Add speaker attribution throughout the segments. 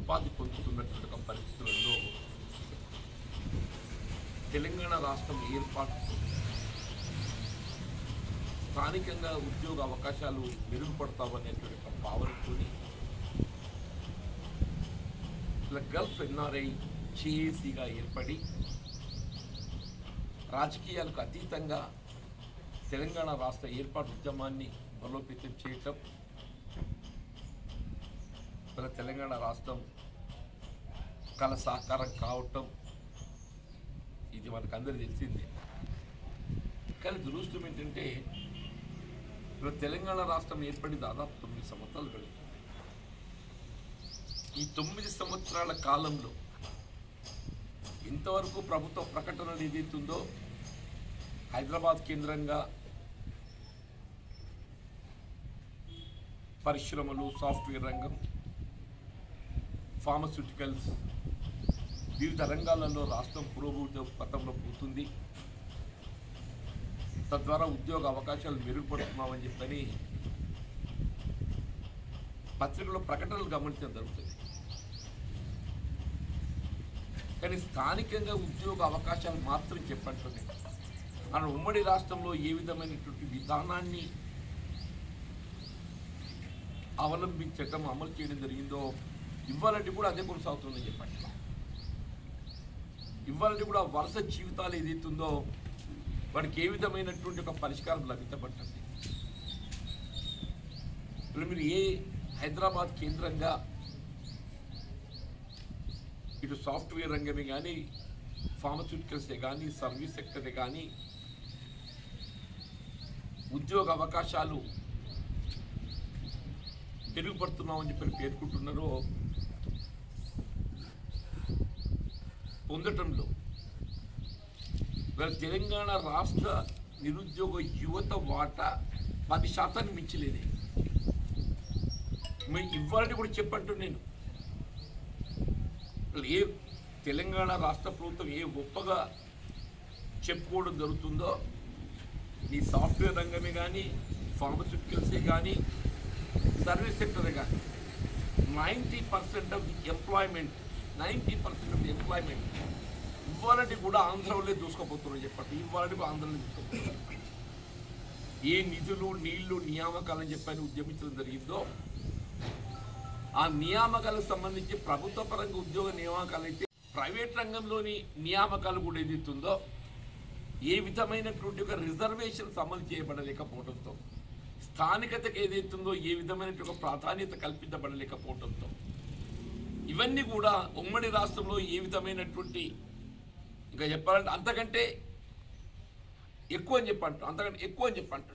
Speaker 1: ఉపాధి పొందుతున్నటువంటి ఒక పరిస్థితులలో తెలంగాణ రాష్ట్రం ఏర్పాటు స్థానికంగా ఉద్యోగ అవకాశాలు మెరుగుపడతామనేటువంటి ఒక భావనతో ఇలా గల్ఫ్ ఎన్ఆర్ఐ చేసిగా ఏర్పడి రాజకీయాలకు అతీతంగా తెలంగాణ రాష్ట్ర ఏర్పాటు ఉద్యమాన్ని బలోపేతం చేయటం మన తెలంగాణ రాష్ట్రం కల సాకారం కావటం ఇది మనకు అందరికీ తెలిసిందే కానీ దురదృష్టం ఏంటంటే ఇప్పుడు తెలంగాణ రాష్ట్రం ఏర్పడి దాదాపు తొమ్మిది సంవత్సరాలు గడుస్తుంది ఈ తొమ్మిది సంవత్సరాల కాలంలో ఇంతవరకు ప్రభుత్వ ప్రకటనలు ఏదైతుందో హైదరాబాద్ కేంద్రంగా పరిశ్రమలు సాఫ్ట్వేర్ రంగం ఫార్మస్యూటికల్స్ వివిధ రంగాలలో రాష్ట్రం పురోభివృద్ధి పథంలో పోతుంది తద్వారా ఉద్యోగ అవకాశాలు మెరుగుపడుతున్నామని చెప్పని పత్రికలో ప్రకటనలు గమనించడం జరుగుతుంది కానీ స్థానికంగా ఉద్యోగ అవకాశాలు మాత్రం చెప్పంటుంది మన ఉమ్మడి రాష్ట్రంలో ఏ విధమైనటువంటి విధానాన్ని అవలంబించటం అమలు చేయడం జరిగిందో ఇవ్వాలంటే కూడా అదే కొనసాగుతుందని చెప్పండి ఇవ్వాలంటే కూడా వరుస జీవితాలు ఏదైతుందో వాడికి ఏ విధమైనటువంటి ఒక పరిష్కారం లభించబడుతుంది ఇప్పుడు మీరు ఏ హైదరాబాద్ కేంద్రంగా ఇటు సాఫ్ట్వేర్ రంగమే కానీ ఫార్మస్యూటికల్సే కానీ సర్వీస్ సెక్టరే కానీ ఉద్యోగ అవకాశాలు మెరుగుపడుతున్నామని చెప్పి పేర్కొంటున్నారో పొందటంలో మరి తెలంగాణ రాష్ట్ర నిరుద్యోగ యువత వాటా పది శాతాన్ని మించలేదే మీ ఇవ్వాలని కూడా చెప్పంటూ నేను ఏ తెలంగాణ రాష్ట్ర ప్రభుత్వం ఏ గొప్పగా చెప్పుకోవడం జరుగుతుందో ఈ సాఫ్ట్వేర్ రంగమే కానీ ఫార్మస్యూటికల్సే కానీ సర్వీస్ సెక్టరే కానీ ninety percent of the employment ninety percent of the employment ఇవ్వాలంటే కూడా ఆంధ్రలో దూసుకుపోతున్నారు చెప్పండి ఇవ్వాలంటే కూడా ఆంధ్రలో దూసుకుపోతున్నారు ఏ నిధులు నీళ్లు నియామకాలని చెప్పని ఉద్యమించడం జరిగిందో ఆ నియామకాలకు సంబంధించి ప్రభుత్వ పరంగా ఉద్యోగ నియామకాలు అయితే ప్రైవేట్ రంగంలోని నియామకాలు కూడా ఏదైతుందో ఏ విధమైనటువంటి ఒక రిజర్వేషన్స్ అమలు చేయబడలేకపోవడంతో స్థానికతకు ఏదైతుందో ఏ విధమైనటువంటి ఒక ప్రాధాన్యత కల్పించబడలేకపోవడంతో ఇవన్నీ కూడా ఉమ్మడి రాష్ట్రంలో ఏ విధమైనటువంటి ఇంకా చెప్పాలంటే అంతకంటే ఎక్కువ అని చెప్పంటారు అంతకంటే ఎక్కువ అని చెప్పంటాడు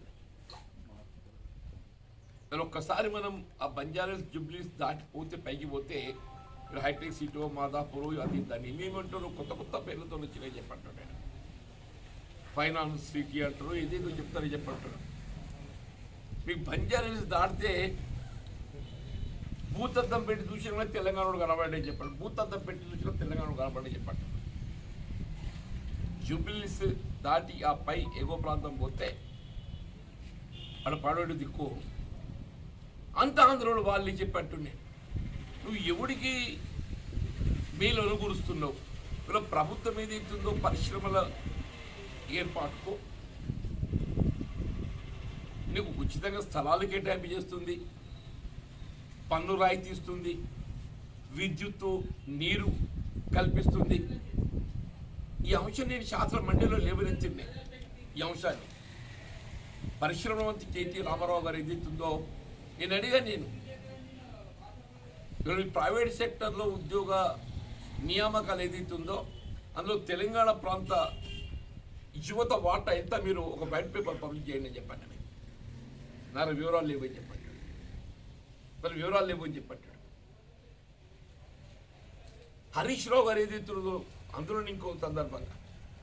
Speaker 1: మరి ఒక్కసారి మనం ఆ బంజారాస్ జుబ్లీస్ దాటిపోతే పైకి పోతే ఇక్కడ హైటెక్ సిటీ మాదాపూర్ అది దాన్ని ఏమేమంటారు కొత్త కొత్త పేర్లతో వచ్చినాయి చెప్పంటాడు ఆయన ఫైనాన్స్ సిటీ అంటారు ఏదేదో చెప్తారో చెప్పంటారు మీకు బంజారాస్ దాటితే భూతద్దం పెట్టి చూసిన తెలంగాణలో కనబడే చెప్పండి భూతద్దం పెట్టి చూసిన తెలంగాణలో కనబడే చెప్పండి జూబిలీస్ దాటి ఆ పై ఎగువ ప్రాంతం పోతే అక్కడ పడవడు దిక్కు అంత ఆంధ్రలో వాళ్ళు చెప్పట్టు నేను నువ్వు ఎవడికి మేలు అనుగురుస్తున్నావు ఇలా ప్రభుత్వం ఏదైతుందో పరిశ్రమల ఏర్పాటుకు నీకు ఉచితంగా స్థలాలు కేటాయింపు చేస్తుంది పన్ను రాయితీ ఇస్తుంది విద్యుత్తు నీరు కల్పిస్తుంది ఈ అంశం నేను శాస్త్ర మండలిలో లేవనెత్తింది ఈ అంశాన్ని పరిశ్రమ మంత్రి కేటీ రామారావు గారు ఏదైతుందో నేను అడిగా నేను ఇక్కడ ఈ ప్రైవేట్ సెక్టర్లో ఉద్యోగ నియామకాలు ఏదైతుందో అందులో తెలంగాణ ప్రాంత యువత వాటా ఎంత మీరు ఒక వైట్ పేపర్ పబ్లిష్ చేయండి అని చెప్పండి నేను నాకు వివరాలు లేవని చెప్పండి మరి వివరాలు లేవని చెప్పండి హరీష్ రావు గారు ఏదైతుందో అందులో ఇంకో సందర్భంగా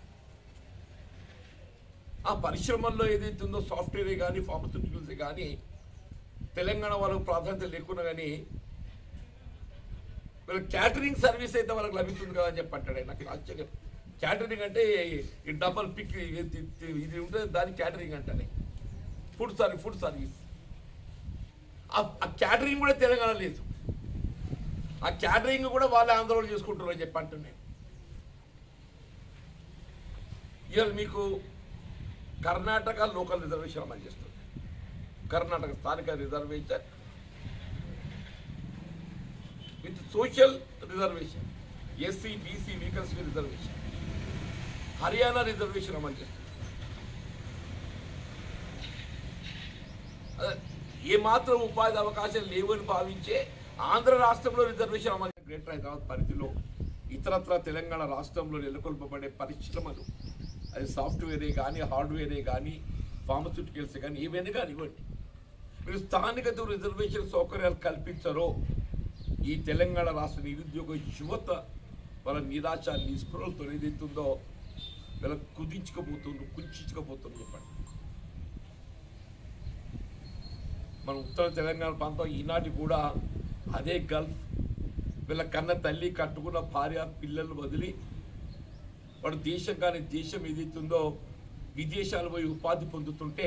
Speaker 1: ఆ పరిశ్రమల్లో ఏదైతే ఉందో సాఫ్ట్వేరే కానీ ఫార్మస్యూటికల్సే కానీ తెలంగాణ వాళ్ళకు ప్రాధాన్యత లేకున్నా కానీ వీళ్ళకి క్యాటరింగ్ సర్వీస్ అయితే వాళ్ళకి లభిస్తుంది కదా అని చెప్పి అంటాడు నాకు ఆశ్చర్యం క్యాటరింగ్ అంటే ఈ డబల్ పిక్ ఇది ఉంటుంది దాని క్యాటరింగ్ అంటానే ఫుడ్ సర్వీస్ ఫుడ్ సర్వీస్ ఆ క్యాటరింగ్ కూడా తెలంగాణ లేదు ఆ క్యాటరింగ్ కూడా వాళ్ళే ఆందోళన చేసుకుంటారు అని చెప్పి అంటున్నాను ఇవాళ మీకు కర్ణాటక లోకల్ రిజర్వేషన్ అమలు చేస్తుంది కర్ణాటక స్థానిక reservation with social reservation SC BC వీకల్స్ రిజర్వేషన్ హర్యానా రిజర్వేషన్ అమలు చేస్తుంది అదే, ఏమాత్రం ఉపాధి అవకాశాలు లేవని భావించే ఆంధ్ర రాష్ట్రంలో రిజర్వేషన్ అమలు గ్రేటర్ హైదరాబాద్ పరిధిలో ఇతరత్ర తెలంగాణ రాష్ట్రంలో నెలకొల్పబడే పరిశ్రమలు అది సాఫ్ట్వేరే కానీ హార్డ్వేరే కానీ ఫార్మస్యూటికల్స్ కానీ ఏవైనా కానివ్వండి మీరు స్థానికత రిజర్వేషన్ సౌకర్యాలు కల్పించరో ఈ తెలంగాణ రాష్ట్ర నిరుద్యోగ యువత వాళ్ళ నిరాశ నిస్పృహలతో ఏదైతుందో వీళ్ళ కుదించుకుపోతుండ్రు కుంచుకుపోతుండ్రు చెప్పండి మన ఉత్తర తెలంగాణ ప్రాంతం ఈనాటి కూడా అదే గల్ఫ్ వీళ్ళ కన్న తల్లి కట్టుకున్న భార్య పిల్లలు వదిలి వాడు దేశం కానీ దేశం ఏదైతుందో విదేశాలు పోయి ఉపాధి పొందుతుంటే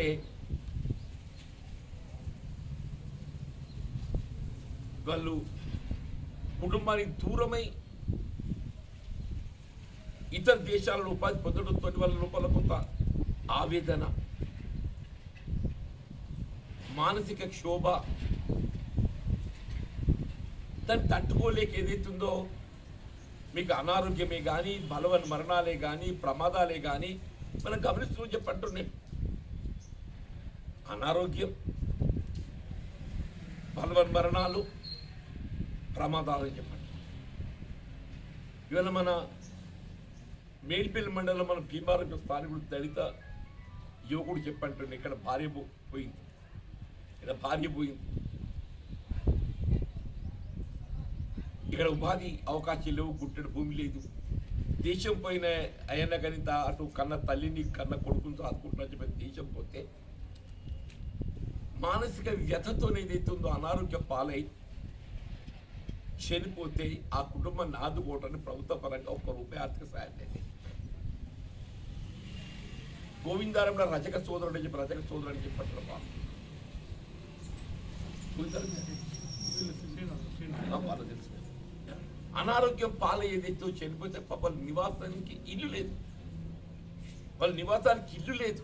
Speaker 1: వాళ్ళు కుటుంబానికి దూరమై ఇతర దేశాలలో ఉపాధి పొందడంతో వాళ్ళ లోపల కొంత ఆవేదన మానసిక క్షోభ దాన్ని తట్టుకోలేక ఏదైతుందో మీకు అనారోగ్యమే కానీ బలవన్ మరణాలే కానీ ప్రమాదాలే కానీ మనం గమనిస్తూ చెప్పంటున్నాం అనారోగ్యం బలవన్ మరణాలు ప్రమాదాలు అని చెప్పండి ఇవాళ మన మేల్పల్లి మండలం మన భీమారం స్థానికుడు దళిత యువకుడు చెప్పంటుండే ఇక్కడ భార్య పో- పోయింది ఇక్కడ భార్య పోయింది ఇక్కడ ఉపాధి అవకాశాలు లేవు గుట్టెడు భూమి లేదు దేశం పోయిన అయినా కానీ తా- అటు కన్న తల్లిని కన్న కొడుకుని ఆదుకుంటున్నా చెప్పి దేశం పోతే మానసిక వ్యథతో ఏదైతుందో అనారోగ్య పాలై చనిపోతే ఆ కుటుంబాన్ని ఆదుకోవటానికి ప్రభుత్వ పరంగా ఒక్క రూపాయి ఆర్థిక సాయం లేదు గోవిందారంలో రజక సోదరుడు అని చెప్పి రజక సోదరుడు అని చెప్పట్ల పాపం గోవిందారం ఆ, వాళ్ళకి తెలుసు అనారోగ్యం పాల ఏదైతే చనిపోతే పాప వాళ్ళ నివాసానికి ఇల్లు లేదు వాళ్ళ నివాసానికి ఇల్లు లేదు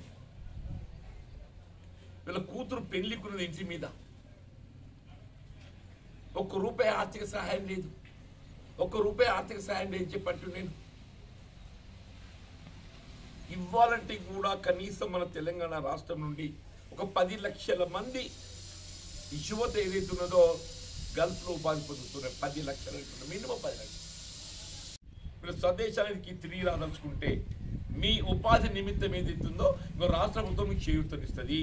Speaker 1: వీళ్ళ కూతురు పెళ్లికున్నది ఇంటి మీద ఒక్క రూపాయి ఆర్థిక సహాయం లేదు ఒక్క రూపాయి ఆర్థిక సహాయం లేదు చెప్పట్టు నేను ఇవ్వాలంటే కూడా కనీసం మన తెలంగాణ రాష్ట్రం నుండి ఒక పది లక్షల మంది ఈ యువత ఏదైతే ఉన్నదో గల్ఫ్లో ఉపాధి పొందుతున్నారు పది లక్షలు అంటున్నారు మినిమం పది లక్షలు మీరు స్వదేశానికి తిరిగి రాదలుచుకుంటే మీ ఉపాధి నిమిత్తం ఏదైతుందో ఇంకో రాష్ట్ర ప్రభుత్వం మీకు చేయూతనిస్తుంది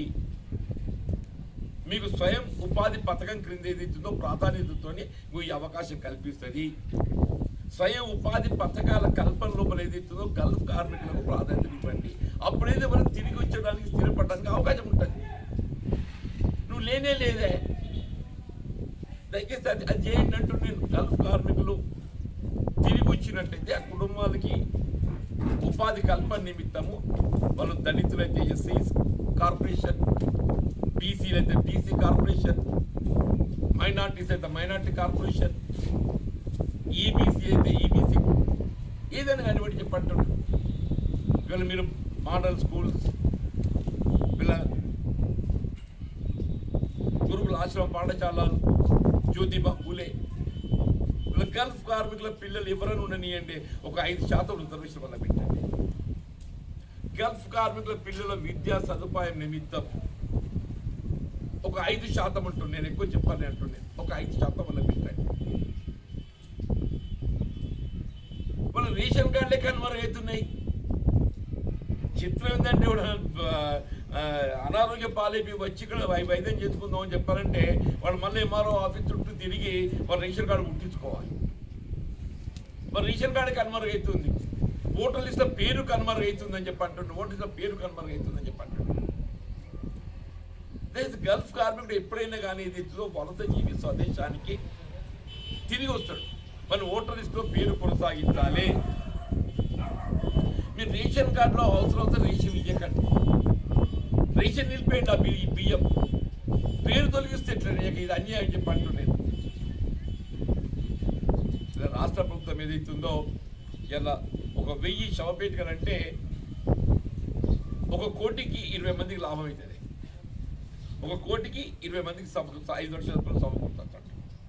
Speaker 1: మీకు స్వయం ఉపాధి పథకం క్రింద ఏదైతుందో ప్రాధాన్యతతో మీకు ఈ అవకాశం కల్పిస్తుంది స్వయం ఉపాధి పథకాల కల్పన లోపల ఏదైతుందో గల్ఫ్ కార్మికులకు ప్రాధాన్యత ఇవ్వండి అప్పుడైతే మనం తిరిగి వచ్చడానికి స్థిరపడడానికి అవకాశం ఉంటుంది నువ్వు లేనే లేదే దయచేసి అది అది చేయండి అంటూ నేను గల్ఫ్ కార్మికులు తిరిగి వచ్చినట్టయితే ఆ కుటుంబాలకి ఉపాధి కల్పన నిమిత్తము వాళ్ళు దళితులైతే ఎస్సీ కార్పొరేషన్ బీసీలు అయితే బీసీ కార్పొరేషన్ మైనార్టీస్ అయితే మైనార్టీ కార్పొరేషన్ ఈబీసీ అయితే ఈబీసీ ఏదైనా కానివ్వండి చెప్పంటుండ్రు ఇవాళ మీరు మోడల్ స్కూల్స్ వీళ్ళ గురుకుల ఆశ్రమ పాఠశాలలు జ్యోతిబా పూలే వీళ్ళ గల్ఫ్ కార్మికుల పిల్లలు ఎవరైనా ఉండనియండి ఒక ఐదు శాతం రిజర్వేషన్ వల్ల పెట్టండి గల్ఫ్ కార్మికుల పిల్లల విద్యా సదుపాయం నిమిత్తం ఒక ఐదు శాతం ఉంటుంది నేను ఎక్కువ చెప్పాలి అంటున్నాను ఒక ఐదు శాతం వల్ల పెట్టండి మన రేషన్ కార్డులే కన్వర్ అవుతున్నాయి చిత్రం ఏంటంటే ఇప్పుడు, ఆ, ఆ, అనారోగ్య పాలైపోయి వచ్చి ఇక్కడ వై- వైద్యం చేసుకుందాం అని చెప్పారంటే వాళ్ళు మళ్ళీ ఎంఆర్ఓ ఆఫీస్ చుట్టూ తిరిగి వాళ్ళ రేషన్ కార్డు గుర్తించుకోవాలి మరి రేషన్ కార్డు కన్మరుగు అవుతుంది ఓటర్ లిస్ట్ పేరు కన్మరుగు అవుతుందని చెప్పి అంటుండే ఓటర్ లిస్ట్ పేరు కన్మరుగు అవుతుందని చెప్పి అంటుండే దేశ గల్ఫ్ కార్మికుడు ఎప్పుడైనా కానీ ఇది వలస జీవి స్వదేశానికి తిరిగి వస్తాడు మన ఓటర్ లిస్టులో పేరు కొనసాగించాలి మీరు రేషన్ కార్డులో అవసరం వస్తే రేషన్ ఇవ్వకండి రేషన్ నిలిపేయండి ఆ బి- ఈ బియ్యం పేరు తొలగిస్తే ఎట్లా ఇక ఇది అన్యాయం చెప్పి అంటున్నాను ప్రభుత్వం ఏదైతుందో ఇలా ఒక వెయ్యి శవపేటికలు అంటే ఒక కోటికి ఇరవై మందికి లాభం అవుతుంది ఒక కోటికి ఇరవై మందికి సమ ఐదు లక్షల రూపాయలు సమకూరుతారు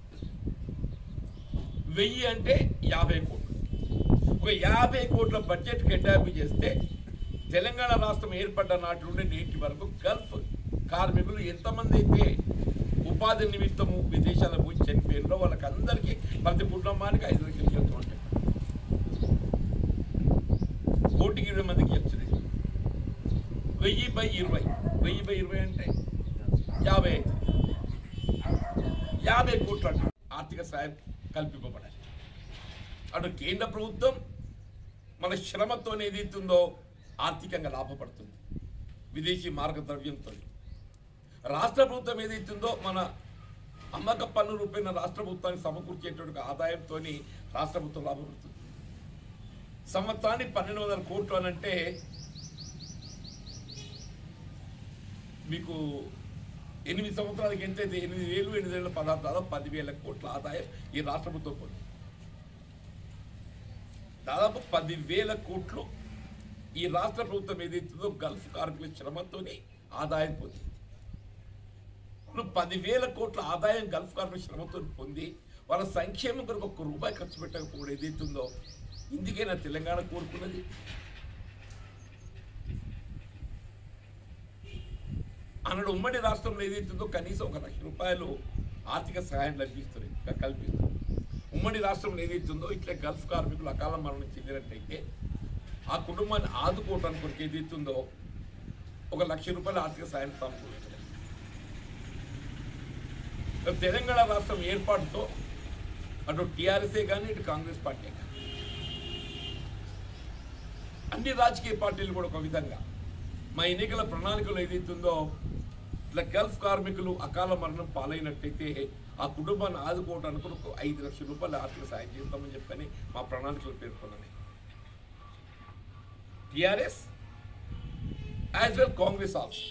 Speaker 1: వెయ్యి అంటే యాభై కోట్లు ఒక యాభై కోట్ల బడ్జెట్ కేటాయింపు చేస్తే తెలంగాణ రాష్ట్రం ఏర్పడ్డ నాటి నుండి నేటి వరకు గల్ఫ్ కార్మికులు ఎంతమంది అయితే ఉపాధి నిమిత్తము విదేశాలకు పోయి చనిపోయారో వాళ్ళకి అందరికీ ప్రతి కుటుంబానికి ఐదు లక్షలు చేస్తూ ఉంటాయి కోటికి ఇరవై మందికి చెప్తుంది వెయ్యి బై ఇరవై వెయ్యి బై ఇరవై అంటే యాభై యాభై కోట్ల ఆర్థిక సాయం కల్పింపబడాలి అటు కేంద్ర ప్రభుత్వం మన శ్రమతో ఏదైతుందో ఆర్థికంగా లాభపడుతుంది విదేశీ మార్గద్రవ్యంతో రాష్ట్ర ప్రభుత్వం ఏదైతుందో మన అమ్మక పన్ను రూపైన రాష్ట్ర ప్రభుత్వానికి సమకూర్చేటువంటి ఆదాయంతో రాష్ట్ర ప్రభుత్వం లాభపడుతుంది సంవత్సరానికి పన్నెండు వందల కోట్లు అని అంటే మీకు ఎనిమిది సంవత్సరాలకి ఎంతైతే ఎనిమిది వేలు ఎనిమిది వేల పదహారు దాదాపు పదివేల కోట్ల ఆదాయం ఈ రాష్ట్ర ప్రభుత్వం పొందింది దాదాపు పదివేల కోట్లు ఈ రాష్ట్ర ప్రభుత్వం ఏదైతుందో గల్ఫ్ కార్మికుల శ్రమతోని ఆదాయం పొంది ఇప్పుడు పదివేల కోట్ల ఆదాయం గల్ఫ్ కార్మికుల శ్రమతో పొంది వాళ్ళ సంక్షేమం కొరకు ఒక్క రూపాయి ఖర్చు పెట్టకపోవడం ఏదైతుందో ఇందుకైనా తెలంగాణ కోరుకున్నది అన్నాడు ఉమ్మడి రాష్ట్రంలో ఏదైతుందో కనీసం ఒక లక్ష రూపాయలు ఆర్థిక సహాయం లభిస్తుంది క- కల్పిస్తుంది ఉమ్మడి రాష్ట్రంలో ఏదైతుందో ఇట్లా గల్ఫ్ కార్మికులు అకాల మరణం చెందినట్టయితే ఆ కుటుంబాన్ని ఆదుకోవటానికి కొరకు ఏదైతుందో ఒక లక్ష రూపాయల ఆర్థిక సాయం సమకూరుస్తుంది తెలంగాణ రాష్ట్రం ఏర్పాటుతో అటు టీఆర్ఎస్ఏ కానీ ఇటు కాంగ్రెస్ పార్టీ కానీ అన్ని రాజకీయ పార్టీలు కూడా ఒక విధంగా మా ఎన్నికల ప్రణాళికలో ఏదైతుందో ఇట్లా గల్ఫ్ కార్మికులు అకాల మరణం పాలైనట్టయితే ఆ కుటుంబాన్ని ఆదుకోవడానికి ఒక ఐదు లక్షల రూపాయల ఆర్థిక సాయం చేస్తామని చెప్పని మా ప్రణాళికలు పేర్కొన్నాయి TRS as well Congress also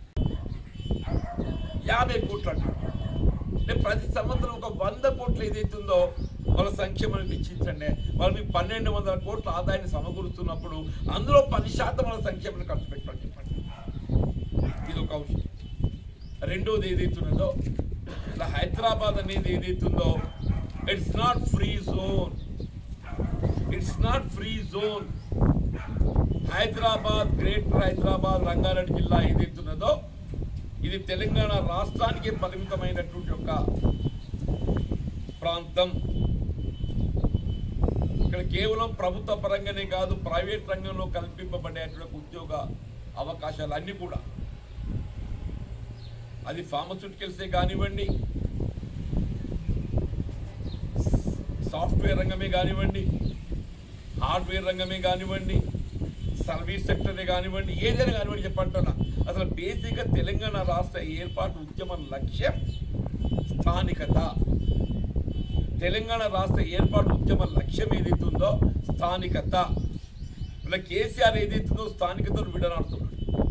Speaker 1: యాభై కోట్లు అంటారు అంటే ప్రతి సంవత్సరం ఒక వంద కోట్లు ఏదైతుందో వాళ్ళ సంక్షేమాన్ని వెచ్చించండి వాళ్ళు మీకు పన్నెండు వందల కోట్ల ఆదాయాన్ని సమకూరుస్తున్నప్పుడు అందులో పది శాతం వాళ్ళ సంక్షేమాన్ని ఖర్చు పెట్టమని చెప్పండి ఇది ఒక అంశం రెండోది ఏదైతున్నదో ఇలా హైదరాబాద్ అనేది ఏదైతుందో it's not free zone it's not free zone Hyderabad greater Hyderabad Rangareddy జిల్లా ఏదైతున్నదో ఇది తెలంగాణ రాష్ట్రానికి పరిమితమైనటువంటి ఒక ప్రాంతం ఇక్కడ కేవలం ప్రభుత్వ పరంగానే కాదు ప్రైవేట్ రంగంలో కల్పింపబడేటువంటి ఉద్యోగ అవకాశాలు అన్నీ కూడా అది ఫార్మస్యూటికల్సే కానివ్వండి సాఫ్ట్వేర్ రంగమే కానివ్వండి హార్డ్వేర్ రంగమే కానివ్వండి సర్వీస్ సెక్టరే కానివ్వండి ఏదైనా కానివ్వండి చెప్పంటున్నా అసలు బేసిక్గా తెలంగాణ రాష్ట్ర ఏర్పాటు ఉద్యమ లక్ష్యం స్థానికత తెలంగాణ రాష్ట్ర ఏర్పాటు ఉద్యమ లక్ష్యం ఏదైతుందో స్థానికత ఇలా కేసీఆర్ ఏదైతుందో స్థానికతను విడనాడుతున్నాడు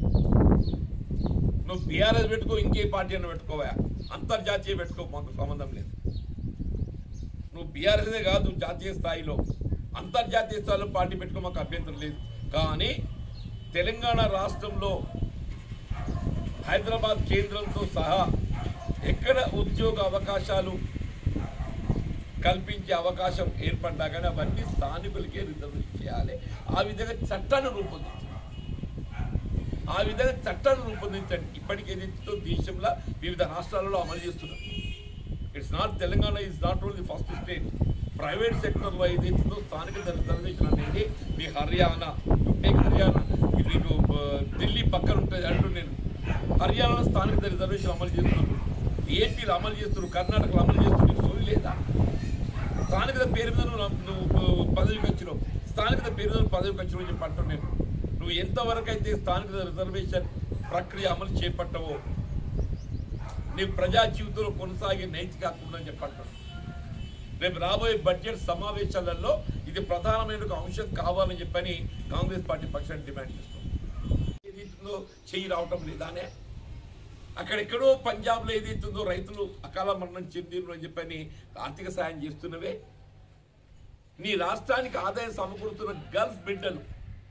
Speaker 1: నువ్వు బీఆర్ఎస్ పెట్టుకో ఇంకే పార్టీ అని పెట్టుకోవా అంతర్జాతీయ పెట్టుకో మాకు సంబంధం లేదు నువ్వు బీఆర్ఎస్ఏ కాదు జాతీయ స్థాయిలో అంతర్జాతీయ స్థాయిలో పార్టీ పెట్టుకో మాకు అభ్యంతరం లేదు కానీ తెలంగాణ రాష్ట్రంలో హైదరాబాద్ కేంద్రంతో సహా ఎక్కడ ఉద్యోగ అవకాశాలు కల్పించే అవకాశం ఏర్పడ్డా కానీ అవన్నీ స్థానికులకే రిజర్వేషన్ చేయాలి ఆ విధంగా చట్టాన్ని రూపొందించాలి ఆ విధంగా చట్టాన్ని రూపొందించండి ఇప్పటికే ఏదైతే దేశంలో వివిధ రాష్ట్రాలలో అమలు చేస్తున్నారు it's not Telangana is not only first state private సెక్టర్లో ఏదైతుందో స్థానిక రిజర్వేషన్ అనేది మీ హర్యానా టేక్ హర్యానా ఇది మీకు ఆ, ఢిల్లీ పక్కన ఉంటుంది అంటూ నేను హర్యానాలో స్థానిక రిజర్వేషన్ అమలు చేస్తున్నారు ఏపీలో అమలు చేస్తున్నారు కర్ణాటకలో అమలు చేస్తున్నారు నీకు సోయి లేదా స్థానికత పేరు మీద నువ్వు నువ్వు పదవికి వచ్చినావు స్థానికత పేరు మీద పదవికి వచ్చినావు చెప్పి అంటాను నేను నువ్వు ఎంతవరకు అయితే స్థానిక రిజర్వేషన్ ప్రక్రియ అమలు చేపట్టవో నీ ప్రజా జీవితంలో కొనసాగే నైతిక హక్కు ఉందని చెప్పంటాడు రేపు రాబోయే బడ్జెట్ సమావేశాలలో ఇది ప్రధానమైన ఒక అంశం కావాలని చెప్పని కాంగ్రెస్ పార్టీ పక్షాన్ని డిమాండ్ చేస్తుంది ఏదైతుందో చెయ్యి రావటం లేదానే అక్కడెక్కడో పంజాబ్లో ఏదైతుందో రైతులు అకాల మరణం చెందిరు అని చెప్పని ఆర్థిక సాయం చేస్తున్నవే నీ రాష్ట్రానికి ఆదాయం సమకూరుతున్న గల్ఫ్ బిడ్డలు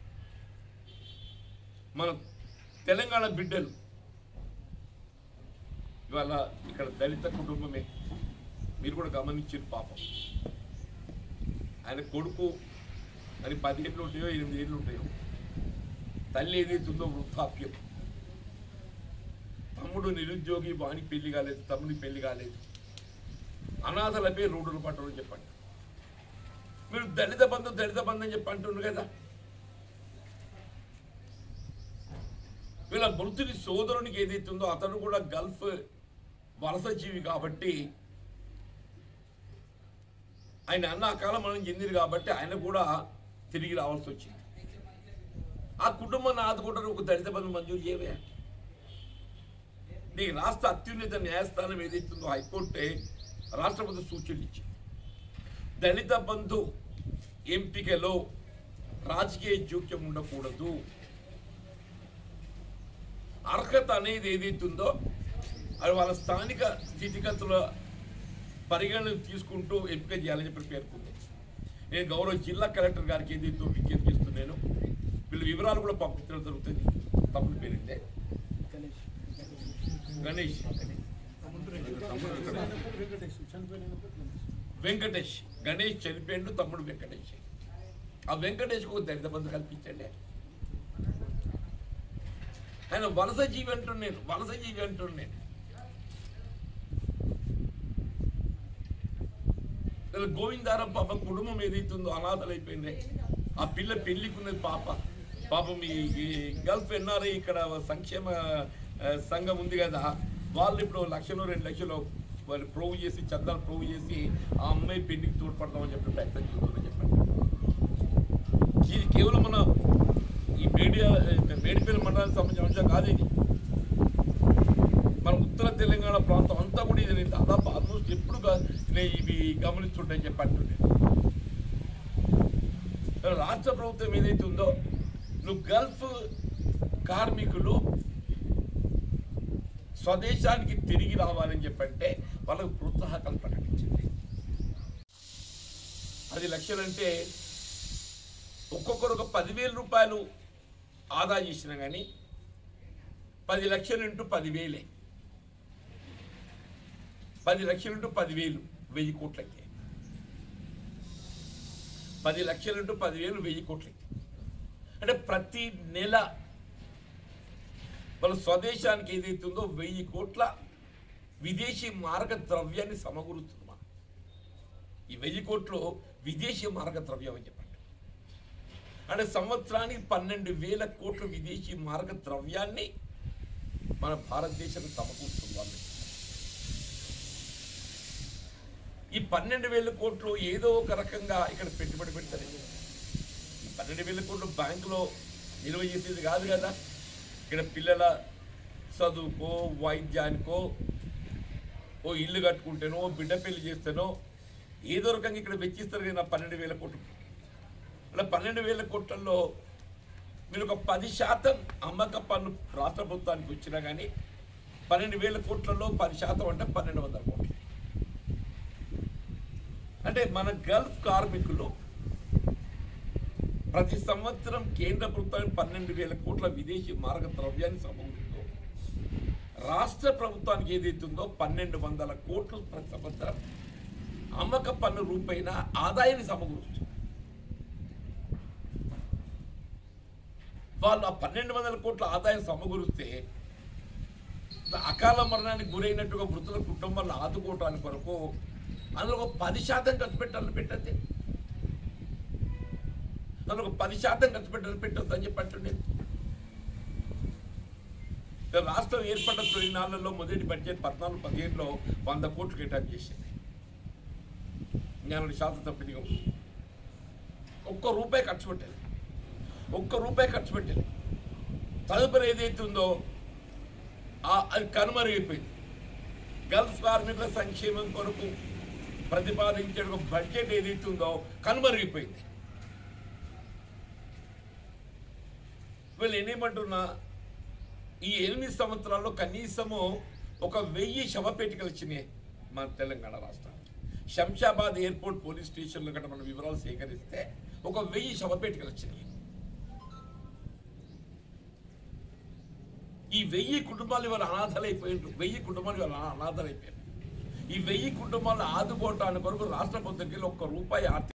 Speaker 1: మన తెలంగాణ బిడ్డలు ఇవాళ ఇక్కడ దళిత కుటుంబమే మీరు కూడా గమనించారు పాపం ఆయన కొడుకు అని పదిహేళ్ళు ఉంటాయో ఎనిమిది ఏళ్ళు ఉంటాయో తల్లి ఏదైతుందో వృద్ధాప్యం తమ్ముడు నిరుద్యోగి వానికి పెళ్లి కాలేదు తమ్ముడి పెళ్లి కాలేదు అనాథలపై రోడ్డులు పట్టడం చెప్పండి మీరు దళిత బంధం దళిత బంధం చెప్పి అంటుండ్రు కదా వీళ్ళ మృతుడి సోదరునికి ఏదైతుందో అతను కూడా గల్ఫ్ వలస జీవి కాబట్టి ఆయన అన్న అకాలం మనం చెందింది కాబట్టి ఆయన కూడా తిరిగి రావాల్సి వచ్చింది ఆ కుటుంబాన్ని ఆదుకుంటారు ఒక దళిత బంధు మంజూరు చేయవే నీ రాష్ట్ర అత్యున్నత న్యాయస్థానం ఏదైతుందో హైకోర్టే రాష్ట్రపతి సూచనలు ఇచ్చింది దళిత బంధు ఎంపికలో రాజకీయ జోక్యం ఉండకూడదు అర్హత అనేది ఏదైతుందో అది వాళ్ళ స్థానిక స్థితిగతుల పరిగణన తీసుకుంటూ ఎంపిక చేయాలని చెప్పి పేర్కొంది నేను గౌరవ జిల్లా కలెక్టర్ గారికి ఏదైతే విజ్ఞప్తి చేస్తున్నాను వీళ్ళ వివరాలు కూడా పంపించడం జరుగుతుంది తమ్ముడు పేరుంటే గణేష్ వెంకటేష్ గణేష్ చనిపోయిండు తమ్ముడు వెంకటేష్ ఆ వెంకటేష్ ఒక దళిత బంధు కల్పించండి ఆయన వలస జీవి అంటున్నాను వలస జీవి అంటున్నాను వీళ్ళ గోవిందారం పాపం కుటుంబం ఏదైతుందో అనాథలైపోయింది ఆ పిల్ల పెళ్లికున్నది పాప పాపం ఈ ఈ గల్ఫ్ ఎన్ఆర్ఐ ఇక్కడ సంక్షేమ ఆ, సంఘం ఉంది కదా వాళ్ళు ఇప్పుడు లక్షలు రెండు లక్షలు వాళ్ళు ప్రూవ్ చేసి చందాలు ప్రూవ్ చేసి ఆ అమ్మాయి పెళ్లికి తోడ్పడతామని చెప్పి ప్రయత్నం చేస్తుందని చెప్పండి ఇది కేవలం మన ఈ మేడియా మేడిపల్లి మండలానికి సంబంధించిన అంశం కాదు ఇది మన ఉత్తర తెలంగాణ ప్రాంతం అంతా కూడా ఇది నేను దాదాపు ఆల్మోస్ట్ ఎప్పుడు గా- నేను ఇవి గమనిస్తుంటాయని చెప్పి అంటుండే రాష్ట్ర ప్రభుత్వం ఏదైతే ఉందో నువ్వు గల్ఫ్ కార్మికులు స్వదేశానికి తిరిగి రావాలని చెప్పంటే వాళ్ళకు ప్రోత్సాహకాలు ప్రకటించింది పది లక్షలంటే ఒక్కొక్కరు ఒక పదివేల రూపాయలు ఆదా చేసినా కానీ పది లక్షలు ఇంటూ పదివేలే పది లక్షలు ఇంటూ పదివేలు వెయ్యి కోట్లకి పది లక్షలు ఇంటూ పదివేలు వెయ్యి కోట్లకి అంటే ప్రతి నెల వాళ్ళ స్వదేశానికి ఏదైతే ఉందో వెయ్యి కోట్ల విదేశీ మార్గ ద్రవ్యాన్ని సమకూరుస్తుంది మనం ఈ వెయ్యి కోట్లు విదేశీ మార్గ ద్రవ్యం అని చెప్పండి అంటే సంవత్సరానికి పన్నెండు వేల కోట్ల విదేశీ మార్గ ద్రవ్యాన్ని మన భారతదేశం సమకూరుస్తుంది వాళ్ళు ఈ పన్నెండు వేల కోట్లు ఏదో ఒక రకంగా ఇక్కడ పెట్టుబడి పెడతారు ఈ పన్నెండు వేల కోట్లు బ్యాంకులో నిల్వ చేసేది కాదు కదా ఇక్కడ పిల్లల చదువుకో వైద్యానికో ఓ ఇల్లు కట్టుకుంటేనో ఓ బిడ్డ పెళ్లి చేస్తేనో ఏదో రకంగా ఇక్కడ వెచ్చిస్తారు కదా పన్నెండు వేల కోట్లు అలా పన్నెండు వేల కోట్లలో మీరు ఒక పది శాతం అమ్మక పన్ను రాష్ట్ర ప్రభుత్వానికి వచ్చినా కానీ పన్నెండు వేల కోట్లలో పది శాతం అంటే పన్నెండు వందల కోట్లు అంటే మన గల్ఫ్ కార్మికులు ప్రతి సంవత్సరం కేంద్ర ప్రభుత్వానికి పన్నెండు వేల కోట్ల విదేశీ మార్గ ద్రవ్యాన్ని సమకూరుతూ రాష్ట్ర ప్రభుత్వానికి ఏదైతుందో పన్నెండు వందల కోట్లు ప్రతి సంవత్సరం అమ్మక పన్ను రూపైన ఆదాయాన్ని సమకూరుస్తుంది వాళ్ళు ఆ పన్నెండు వందల కోట్ల ఆదాయం సమకూరిస్తే అకాల మరణానికి గురైనట్టుగా మృతుల కుటుంబాలను ఆదుకోవటానికి కొరకు అందులో ఒక పది శాతం ఖర్చు పెట్టాలని పెట్టద్ది అందులో ఒక పది శాతం ఖర్చు పెట్టాలని పెట్టద్దు అని చెప్పి అంటుండే ఇక రాష్ట్రం ఏర్పడ్డ తొలి నాళ్ళలో మొదటి బడ్జెట్ పద్నాలుగు పదిహేనులో వంద కోట్లు కేటాయింపు చేసింది నేను శాసనసభ్యునిగా ఒక్క రూపాయి ఖర్చు పెట్టాలి ఒక్క రూపాయి ఖర్చు పెట్టాలి తదుపరి ఏదైతే ఉందో ఆ- అది కనుమరుగైపోయింది గల్ఫ్ కార్మికుల సంక్షేమం కొరకు ప్రతిపాదించే ఒక బడ్జెట్ ఏదైతే ఉందో కనుమరుగైపోయింది వీళ్ళు నేనేమంటున్నా ఈ ఎనిమిది సంవత్సరాల్లో కనీసము ఒక వెయ్యి శవపేటికలు వచ్చినాయి మన తెలంగాణ రాష్ట్రానికి శంషాబాద్ ఎయిర్పోర్ట్ పోలీస్ స్టేషన్లో గట్రా మనం వివరాలు సేకరిస్తే ఒక వెయ్యి శవపేటికలు వచ్చినాయి ఈ వెయ్యి కుటుంబాలు ఇవాళ అనాథలైపోయినారు వెయ్యి కుటుంబాలు ఇవాళ అనాథలైపోయారు ఈ వెయ్యి కుటుంబాలను ఆదుకోవటానికి కొరకు రాష్ట్ర ప్రభుత్వం ఒక్క రూపాయి ఆర్థిక